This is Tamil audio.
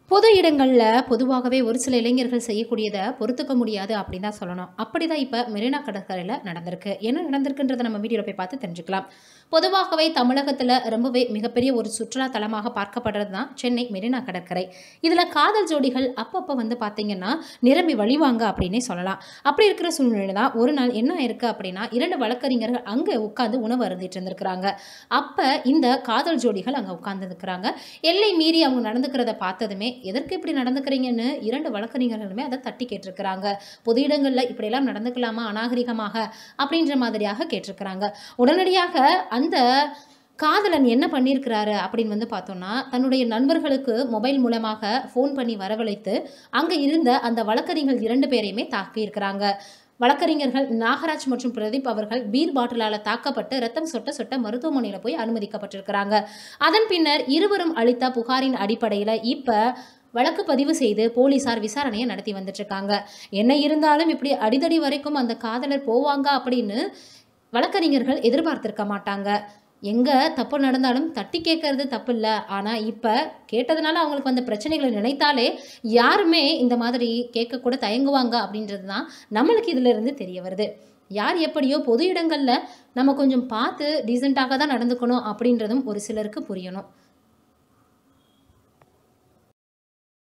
பொது இடங்களில் பொதுவாகவே ஒரு சில இளைஞர்கள் செய்யக்கூடியதை பொறுத்துக்க முடியாது அப்படின்னு தான் சொல்லணும் அப்படி தான் இப்போ மெரினா கடற்கரையில் நடந்திருக்கு என்ன நடந்திருக்குன்றதை நம்ம வீடியோவில் போய் பார்த்து தெரிஞ்சுக்கலாம் பொதுவாகவே தமிழகத்தில் ரொம்பவே மிகப்பெரிய ஒரு சுற்றுலா தலமாக பார்க்கப்படுறது தான் சென்னை மெரினா கடற்கரை இதில் காதல் ஜோடிகள் அப்பப்போ வந்து பார்த்தீங்கன்னா நிரம்பி வழிவாங்க அப்படின்னே சொல்லலாம் அப்படி இருக்கிற சூழ்நிலை தான் ஒரு நாள் என்ன ஆயிருக்கு அப்படின்னா இரண்டு வழக்கறிஞர்கள் அங்கே உட்காந்து உணவு அருந்திட்டு இருந்திருக்கிறாங்க அப்போ இந்த காதல் ஜோடிகள் அங்கே உட்கார்ந்துருக்கிறாங்க எல்லை மீறி அவங்க நடந்துக்கிறத பார்த்ததுமே எதற்கு இப்படி நடந்துக்கிறீங்கன்னு இரண்டு வழக்கறிஞர்களுமே அதை தட்டி கேட்டிருக்கிறாங்க பொது இடங்களில் இப்படியெல்லாம் நடந்துக்கலாமா அநாகரிகமாக அப்படின்ற மாதிரியாக கேட்டிருக்கிறாங்க உடனடியாக அந்த காதலன் என்ன பண்ணியிருக்கிறாரு அப்படின்னு வந்து பார்த்தோம்னா தன்னுடைய நண்பர்களுக்கு மொபைல் மூலமாக ஃபோன் பண்ணி வரவழைத்து அங்கே இருந்த அந்த வழக்கறிஞர்கள் இரண்டு பேரையுமே தாக்கியிருக்கிறாங்க வழக்கறிஞர்கள் நாகராஜ் மற்றும் பிரதீப் அவர்கள் பீர் பாட்டிலால் தாக்கப்பட்டு ரத்தம் சொட்ட சொட்ட மருத்துவமனையில் போய் அனுமதிக்கப்பட்டிருக்கிறாங்க அதன் பின்னர் இருவரும் அளித்த புகாரின் அடிப்படையில் இப்போ வழக்கு பதிவு செய்து போலீசார் விசாரணையை நடத்தி வந்துட்டு இருக்காங்க என்ன இருந்தாலும் இப்படி அடிதடி வரைக்கும் அந்த காதலர் போவாங்க அப்படின்னு வழக்கறிஞர்கள் எதிர்பார்த்திருக்க மாட்டாங்க எங்கே தப்பு நடந்தாலும் தட்டி கேட்கறது தப்பு இல்லை ஆனால் இப்போ கேட்டதுனால அவங்களுக்கு வந்த பிரச்சனைகளை நினைத்தாலே யாருமே இந்த மாதிரி கேட்கக்கூட தயங்குவாங்க அப்படின்றது தான் நம்மளுக்கு இதில் இருந்து தெரிய வருது யார் எப்படியோ பொது இடங்களில் நம்ம கொஞ்சம் பார்த்து டீசெண்டாக தான் நடந்துக்கணும் அப்படின்றதும் ஒரு சிலருக்கு புரியணும்